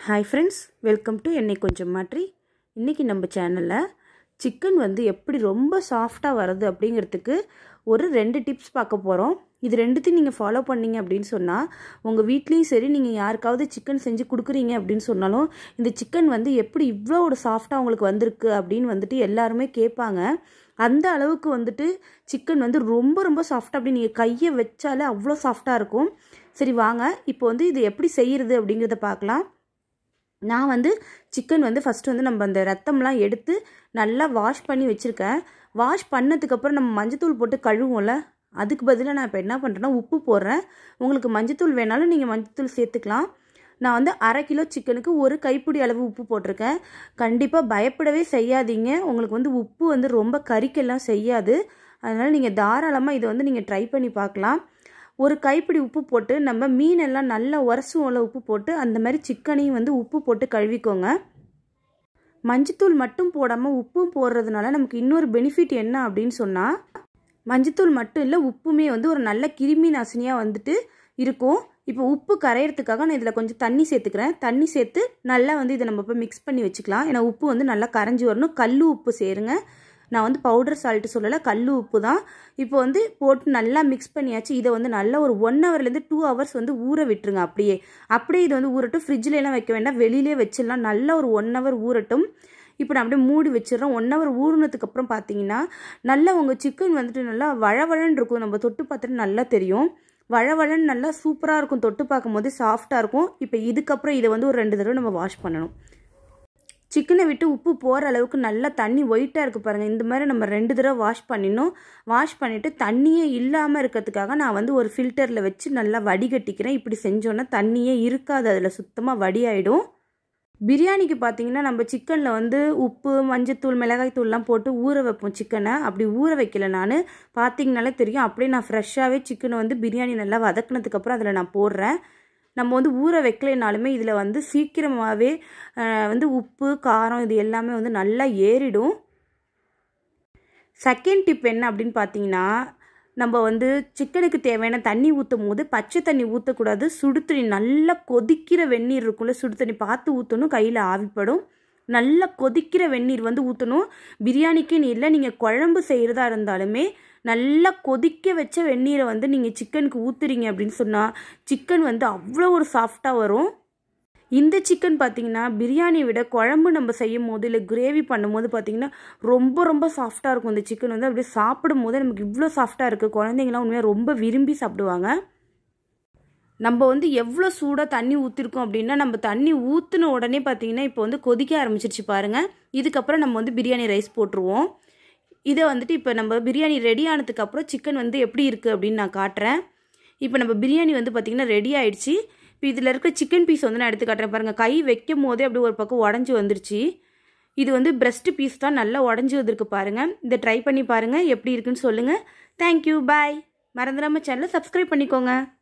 hi friends welcome to என்னை கொஞ்சம் மாற்றி இன்றைக்கி நம்ம சேனலில் சிக்கன் வந்து எப்படி ரொம்ப சாஃப்டாக வருது அப்படிங்கிறதுக்கு ஒரு ரெண்டு டிப்ஸ் பார்க்க போகிறோம் இது ரெண்டுத்தையும் நீங்கள் ஃபாலோ பண்ணீங்க அப்படின்னு சொன்னால் உங்கள் வீட்லேயும் சரி நீங்கள் யாருக்காவது சிக்கன் செஞ்சு கொடுக்குறீங்க அப்படின்னு சொன்னாலும் இந்த சிக்கன் வந்து எப்படி இவ்வளோ ஒரு சாஃப்டாக உங்களுக்கு வந்திருக்கு அப்படின்னு வந்துட்டு எல்லாருமே கேட்பாங்க அந்த அளவுக்கு வந்துட்டு சிக்கன் வந்து ரொம்ப ரொம்ப சாஃப்டாக அப்படி நீங்கள் கையை வச்சாலே அவ்வளோ சாஃப்டாக இருக்கும் சரி வாங்க இப்போ வந்து இது எப்படி செய்கிறது அப்படிங்கிறத பார்க்கலாம் நான் வந்து சிக்கன் வந்து ஃபஸ்ட்டு வந்து நம்ம அந்த ரத்தம்லாம் எடுத்து நல்லா வாஷ் பண்ணி வச்சுருக்கேன் வாஷ் பண்ணதுக்கப்புறம் நம்ம மஞ்சத்தூள் போட்டு கழுவோம்ல அதுக்கு பதிலாக நான் இப்போ என்ன பண்ணுறேன்னா உப்பு போடுறேன் உங்களுக்கு மஞ்சத்தூள் வேணாலும் நீங்கள் மஞ்சத்தூள் சேர்த்துக்கலாம் நான் வந்து அரை கிலோ சிக்கனுக்கு ஒரு கைப்பிடி அளவு உப்பு போட்டிருக்கேன் கண்டிப்பாக பயப்படவே செய்யாதீங்க உங்களுக்கு வந்து உப்பு வந்து ரொம்ப கறிக்கெல்லாம் செய்யாது அதனால் நீங்கள் தாராளமாக இதை வந்து நீங்கள் ட்ரை பண்ணி பார்க்கலாம் ஒரு கைப்பிடி உப்பு போட்டு நம்ம மீனெல்லாம் நல்லா உரசுவோம்ல உப்பு போட்டு அந்த மாதிரி சிக்கனையும் வந்து உப்பு போட்டு கழுவிக்கோங்க மஞ்சத்தூள் மட்டும் போடாமல் உப்பும் போடுறதுனால நமக்கு இன்னொரு பெனிஃபிட் என்ன அப்படின்னு சொன்னால் மஞ்சத்தூள் மட்டும் இல்லை உப்புமே வந்து ஒரு நல்ல கிருமி நாசினியாக வந்துட்டு இருக்கும் இப்போ உப்பு கரையிறதுக்காக நான் இதில் கொஞ்சம் தண்ணி சேர்த்துக்கிறேன் தண்ணி சேர்த்து நல்லா வந்து இதை நம்ம இப்போ மிக்ஸ் பண்ணி வச்சுக்கலாம் ஏன்னா உப்பு வந்து நல்லா கரைஞ்சி வரணும் கல் உப்பு சேருங்க நான் வந்து பவுடர் சால்ட்டு சொல்லலை கல் உப்பு தான் இப்போ வந்து போட்டு நல்லா மிக்ஸ் பண்ணியாச்சு இதை வந்து நல்லா ஒரு ஒன் ஹவர்லேருந்து டூ ஹவர்ஸ் வந்து ஊற விட்டுருங்க அப்படியே அப்படியே இது வந்து ஊறட்டும் ஃப்ரிட்ஜிலலாம் வைக்க வேண்டாம் வெளியிலே வச்சிடலாம் நல்லா ஒரு ஒன் ஹவர் ஊறட்டும் இப்போ நான் அப்படியே மூடி வச்சிடறோம் ஒன் ஹவர் ஊறினதுக்கு அப்புறம் பார்த்தீங்கன்னா நல்லா உங்கள் சிக்கன் வந்துட்டு நல்லா வழவழன்னு இருக்கும் நம்ம தொட்டு பார்த்துட்டு நல்லா தெரியும் வழவழன்னு நல்லா சூப்பராக இருக்கும் தொட்டு பார்க்கும்போது சாஃப்டாக இருக்கும் இப்போ இதுக்கப்புறம் இதை வந்து ஒரு ரெண்டு தடவை நம்ம வாஷ் பண்ணணும் சிக்கனை விட்டு உப்பு போகிற அளவுக்கு நல்லா தண்ணி ஒயிட்டாக இருக்குது பாருங்கள் இந்த மாதிரி நம்ம ரெண்டு தடவை வாஷ் பண்ணிடணும் வாஷ் பண்ணிவிட்டு தண்ணியே இல்லாமல் இருக்கிறதுக்காக நான் வந்து ஒரு ஃபில்டரில் வச்சு நல்லா வடிகட்டிக்கிறேன் இப்படி செஞ்சோன்னா தண்ணியே இருக்காது அதில் சுத்தமாக வடியாயிடும் பிரியாணிக்கு பார்த்தீங்கன்னா நம்ம சிக்கனில் வந்து உப்பு மஞ்சத்தூள் மிளகாய் தூள்லாம் போட்டு ஊற வைப்போம் சிக்கனை அப்படி ஊற வைக்கல நான் பார்த்தீங்கனாலே தெரியும் அப்படியே நான் ஃப்ரெஷ்ஷாகவே சிக்கனை வந்து பிரியாணி நல்லா வதக்குனதுக்கப்புறம் அதில் நான் போடுறேன் நம்ம வந்து ஊற வைக்கலைனாலுமே இதில் வந்து சீக்கிரமாகவே வந்து உப்பு காரம் இது எல்லாமே வந்து நல்லா ஏறிடும் செகண்ட் டிப் என்ன அப்படின்னு பார்த்தீங்கன்னா நம்ம வந்து சிக்கனுக்கு தேவையான தண்ணி ஊற்றும் போது பச்சை தண்ணி ஊற்றக்கூடாது சுடு தண்ணி நல்லா கொதிக்கிற வெந்நீர் இருக்கும்ல சுடு தண்ணி பார்த்து ஊற்றணும் கையில் ஆவிப்படும் நல்லா கொதிக்கிற வெந்நீர் வந்து ஊற்றணும் பிரியாணிக்குன்னு இல்லை நீங்கள் குழம்பு செய்கிறதா இருந்தாலுமே நல்லா கொதிக்க வச்ச வெந்நீரை வந்து நீங்கள் சிக்கனுக்கு ஊற்றுறீங்க அப்படின்னு சொன்னால் சிக்கன் வந்து அவ்வளோ ஒரு சாஃப்டாக வரும் இந்த சிக்கன் பார்த்தீங்கன்னா பிரியாணியை விட குழம்பு நம்ம செய்யும் போது இல்லை கிரேவி பண்ணும்போது பார்த்தீங்கன்னா ரொம்ப ரொம்ப சாஃப்டாக இருக்கும் இந்த சிக்கன் வந்து அப்படியே சாப்பிடும் போது நமக்கு இவ்வளோ சாஃப்டாக இருக்குது குழந்தைங்களாம் உண்மையாக ரொம்ப விரும்பி சாப்பிடுவாங்க நம்ம வந்து எவ்வளோ சூடாக தண்ணி ஊற்றிருக்கோம் அப்படின்னா நம்ம தண்ணி ஊற்றின உடனே பார்த்தீங்கன்னா இப்போ வந்து கொதிக்க ஆரம்பிச்சிருச்சு பாருங்கள் இதுக்கப்புறம் நம்ம வந்து பிரியாணி ரைஸ் போட்டுருவோம் இதை வந்துட்டு இப்போ நம்ம பிரியாணி ரெடி ஆனதுக்கப்புறம் சிக்கன் வந்து எப்படி இருக்குது அப்படின்னு நான் காட்டுறேன் இப்போ நம்ம பிரியாணி வந்து பார்த்திங்கன்னா ரெடி ஆயிடுச்சு இப்போ இதில் இருக்க சிக்கன் பீஸ் வந்து நான் எடுத்து காட்டுறேன் பாருங்கள் கை வைக்கும் போதே அப்படி ஒரு பக்கம் உடஞ்சி வந்துருச்சு இது வந்து பிரெஸ்ட் பீஸ் தான் நல்லா உடஞ்சி வந்திருக்கு பாருங்கள் இதை ட்ரை பண்ணி பாருங்கள் எப்படி இருக்குன்னு சொல்லுங்கள் தேங்க்யூ பாய் மறந்துடாமல் சேனலை சப்ஸ்கிரைப் பண்ணிக்கோங்க